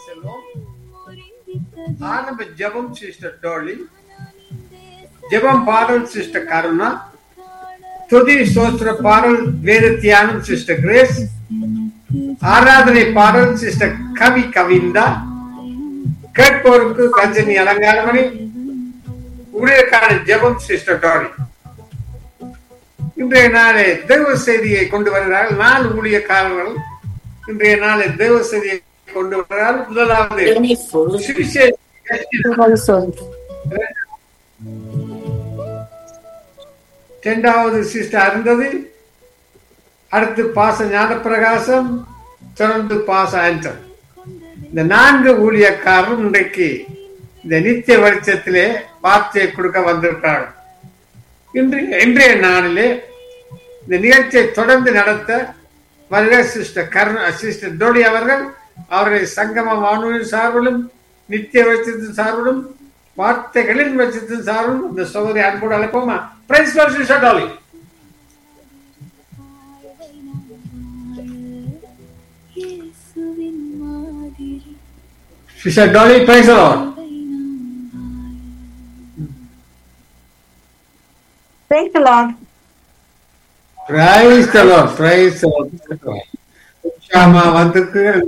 செல்வோம் ஆரம்ப ஜெபம் சிஸ்டர் டோலி ஜெபம் பாடல் சிஸ்டர் கருணா துதி சோஸ்திர பாடல் வேத தியானம் சிஸ்டர் கிரேஸ் ஆராதனை பாடல் சிஸ்டர் கவி கவிந்தா கேட்போருக்கு ரஞ்சனி அலங்காரமணி ஊழியர்கான ஜெபம் சிஸ்டர் டோலி இன்றைய நாளை தேவ செய்தியை கொண்டு வருகிறார்கள் நாலு ஊழியக்காரர்கள் இன்றைய நாளை தேவ செய்தியை கொண்டு வருகிறார்கள் முதலாவது சுவிசேஷ இரண்டாவது சிஸ்டர் அருந்ததி அடுத்து பாச ஞானப்பிரகாசம் தொடர்ந்து பாச ஆன்சர் இந்த நான்கு ஊழியக்காரரும் இன்றைக்கு இந்த நித்திய வெளிச்சத்திலே வார்த்தையை கொடுக்க வந்திருக்கிறார்கள் இன்று இன்றைய நாளிலே இந்த நிகழ்ச்சியை தொடர்ந்து நடத்த வருகிற சிஸ்டர் கருணா சிஸ்டர் டோடி அவர்கள் அவருடைய சங்கம வானொலி சார்பிலும் நித்திய வெளிச்சத்தின் சார்பிலும் வார்த்தைகளின் வெளிச்சத்தின் சார்பிலும் இந்த சகோதரி அன்போடு அழைப்போமா praise sister Dolly sister Dolly praise Praise the Lord. Praise the Lord praise Shama வந்திருக்கிறீர்கள்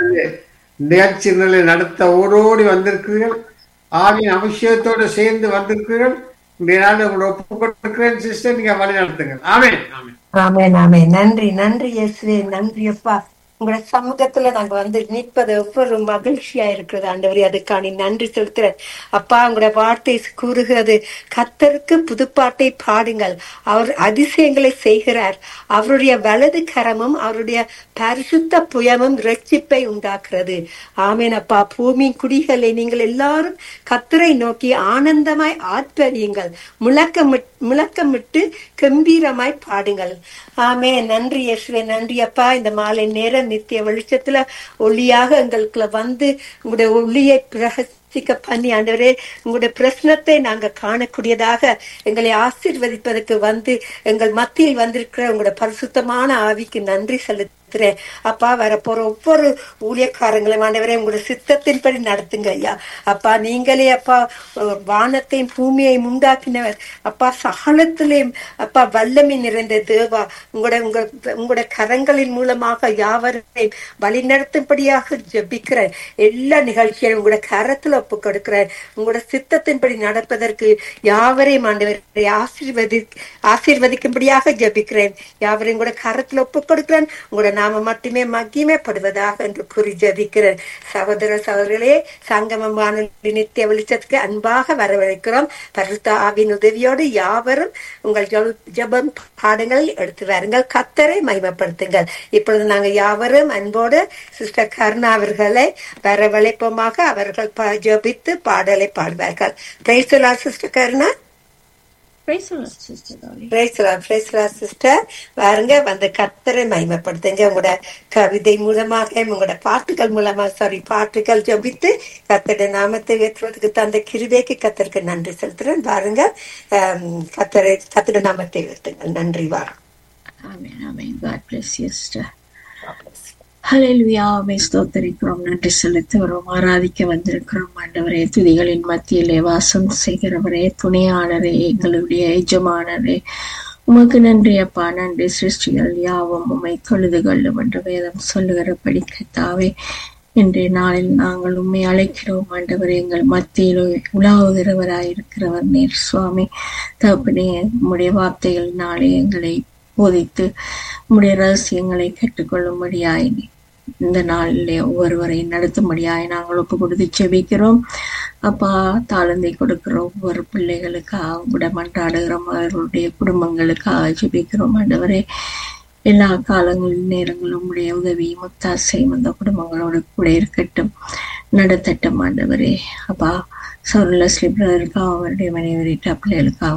நிகழ்ச்சி நிலை நடத்த ஓடோடி வந்திருக்கிறீர்கள் ஆவின் அபிஷேகத்தோடு சேர்ந்து வந்திருக்கிறீர்கள் இன்றைய நாள் உங்களை ஒப்பு கொடுக்கிறேன் சிஸ்டர் நீங்க வழி நடத்துங்க ஆமென் ஆமென் ஆமென் ஆமென் நன்றி நன்றி இயேசுவே நன்றி அப்பா உங்களோட சமூகத்துல நாங்க வந்து நிற்பது எவ்வளவு மகிழ்ச்சியா இருக்கிறது ஆண்டவரே அதுக்கான நன்றி செலுத்துறேன் அப்பா உங்களோட வார்த்தை கூறுகிறது கத்தருக்கு புதுப்பாட்டை பாடுங்கள் அவர் அதிசயங்களை செய்கிறார் அவருடைய வலது கரமும் அவருடைய பரிசுத்த புயமும் ரட்சிப்பை உண்டாக்குறது ஆமேன் அப்பா பூமியின் குடிகளை நீங்கள் எல்லாரும் கத்தரை நோக்கி ஆனந்தமாய் ஆத்பரியுங்கள் முழக்கமிட்டு முழக்கமிட்டு கம்பீரமாய் பாடுங்கள் ஆமே நன்றி யேசுவே நன்றி அப்பா இந்த மாலை நேரம் நித்திய வெளிச்சத்துல ஒளியாக எங்களுக்குள்ள வந்து உங்களுடைய ஒளியை பிரகசிக்க பண்ணி ஆண்டவரே உங்களுடைய பிரச்சனத்தை நாங்க காணக்கூடியதாக எங்களை ஆசீர்வதிப்பதற்கு வந்து எங்கள் மத்தியில் வந்திருக்கிற உங்களுடைய பரிசுத்தமான ஆவிக்கு நன்றி செலுத்துகிறேன் அப்பா வரப்போற ஒவ்வொரு ஊழியக்காரங்களும் ஆண்டவரே உங்களுடைய சித்தத்தின்படி நடத்துங்க ஐயா அப்பா நீங்களே அப்பா அஹ், வானத்தையும் பூமியையும் உண்டாக்கினவர் அப்பா சகலத்திலேயும் அப்பா வல்லமை நிறைந்த தேவா உங்களோட உங்க உங்களோட கரங்களின் மூலமாக யாவரையும் வழிநடத்தும்படியாக ஜெபிக்கிறேன் எல்லா நிகழ்ச்சியும் உங்களோட கரத்துல ஒப்பு கொடுக்கிறேன் உங்களோட சித்தத்தின்படி நடப்பதற்கு யாவரையும் ஆண்டவரை ஆசீர்வதி ஆசீர்வதிக்கும்படியாக ஜெபிக்கிறேன் யாவரையும் கூட கரத்துல ஒப்பு கொடுக்கிறேன் உங்களோட நாம மட்டுமே மகிமைப்படுவதாக என்று கூறி ஜெபிக்கிறேன் சகோதர சகோதரிகளே சங்கமம் வானொலி நித்திய வெளிச்சத்துக்கு அன்பாக வரவழைக்கிறோம் பரிசுத்த ஆவின் உதவியோடு யாவரும் உங்கள் ஜெப- ஜெபம் பாடங்களை எடுத்து வாருங்கள் கத்தரை மகிமைப்படுத்துங்கள் இப்பொழுது நாங்க யாவரும் அன்போடு சிஸ்டர் கருணா அவர்களை வரவழைப்போமாக அவர்கள் ப- ஜெபித்து பாடலை பாடுவார்கள் பிரைசுலா sister Karuna Praise the Lord, Sister Dolly. பிரைஸ்லா பிரைஸ்லா சிஸ்டர் வாருங்க வந்து கத்தரை மகிமைப்படுத்துங்க உங்களோட கவிதை மூலமாக உங்களோட பாட்டுகள் மூலமா சாரி பாட்டுகள் ஜபித்து கத்தருடைய நாமத்தை உயர்த்துவதற்கு தந்த கிருபைக்கு கத்தருக்கு நன்றி செலுத்துறேன் பாருங்க ஆம், கத்தரை கத்தருடைய நாமத்தை உயர்த்துங்கள் நன்றி வாரம் Amen, amen. God bless you, sister. ஹalleluya ஆமை ஸ்தோத்தரிக்கிறோம் நன்றி செலுத்துகிறோம் ஆராதிக்க வந்திருக்கிறோம் ஆண்டவரே துதிகளின் மத்தியிலே வாசம் செய்கிறவரே துணையாளரே எங்களுடைய எஜமானரே உமக்கு நன்றி அப்பா நன்றி சிருஷ்டிகள் யாவும் உமை தொழுது கொள்ளும் என்று வேதம் சொல்லுகிறபடி கத்தாவே இன்றைய நாளில் நாங்கள் உண்மை அழைக்கிறோம் ஆண்டவர் எங்கள் மத்தியில் உலாவுகிறவராயிருக்கிறவர் நீர் சுவாமி தகப்பனே உம்முடைய வார்த்தைகளினாலே எங்களை போதித்து உம்முடைய ரகசியங்களை கற்றுக்கொள்ளும்படியாய் இந்த நாளிலே ஒவ்வொருவரை நடத்தும்படியாய் நாங்கள் ஒப்பு கொடுத்து செபிக்கிறோம் அப்பா தாளந்தை கொடுக்கிற ஒவ்வொரு பிள்ளைகளுக்காக கூட மன்றாடுகிறோம் அவர்களுடைய குடும்பங்களுக்காக ஜெபிக்கிறோம் ஆண்டவரே எல்லா காலங்களிலும் நேரங்களும் உடைய உதவியும் ஒத்தாசையும் அந்த குடும்பங்களோடு கூட இருக்கட்டும் நடத்தட்டும் ஆண்டவரே அப்பா சௌரலஸ்லி பிரதருக்காக அவருடைய மனைவி பிள்ளைகளுக்காக